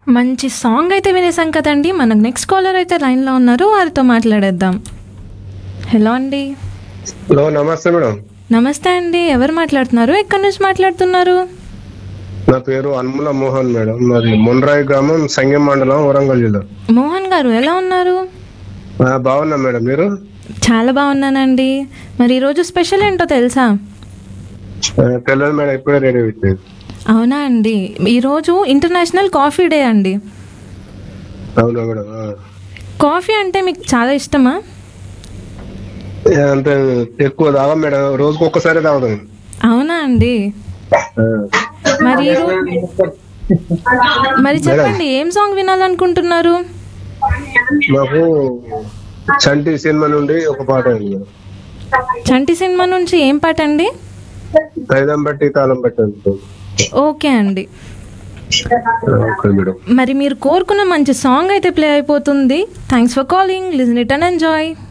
మంచి సాంగ్ అయితే వినేసాం కదండి మనకు నెక్స్ట్ కాలర్ అయితే లైన్లో ఉన్నారు వారితో మాట్లాడేద్దాం హలో అండి హలో నమస్తే మేడం నమస్తే అండి ఎవరు మాట్లాడుతున్నారు ఎక్కడి నుంచి మాట్లాడుతున్నారు నా పేరు అన్ముల మోహన్ మేడం మరి మొన్రాయి గ్రామం సంగం మండలం వరంగల్ జిల్లా మోహన్ గారు ఎలా ఉన్నారు ఆ, బాగున్నా మేడం మీరు చాలా బాగున్నానండి మరి ఈరోజు స్పెషల్ ఏంటో తెలుసా ఆ, తెలియదు మేడం ఇప్పుడే రెడీ అవుతుంది అవునా అండి ఈరోజు ఇంటర్నేషనల్ కాఫీ డే అండి అవునా మేడం ఆ. కాఫీ అంటే మీకు చాలా ఇష్టమా ఏ, అంత ఎక్కువ తాగా మేడం రోజుకు ఒక్కసారి తాగుతాం అవునా అండి ఆ. మరి ఈరో- మరి చెప్పండి ఏం సాంగ్ వినాలనుకుంటున్నారు మాకు చంటి సినిమా నుండి ఒక పాట ఉంది మేడం చంటి సినిమా నుంచి ఏం పాట అండి తైదం బట్టి తాళం పెట్టండి ఓకే అండి ఓకే మేడం మరి మీరు కోరుకున్న మంచి సాంగ్ అయితే ప్లే అయిపోతుంది thanks for calling listen it and enjoy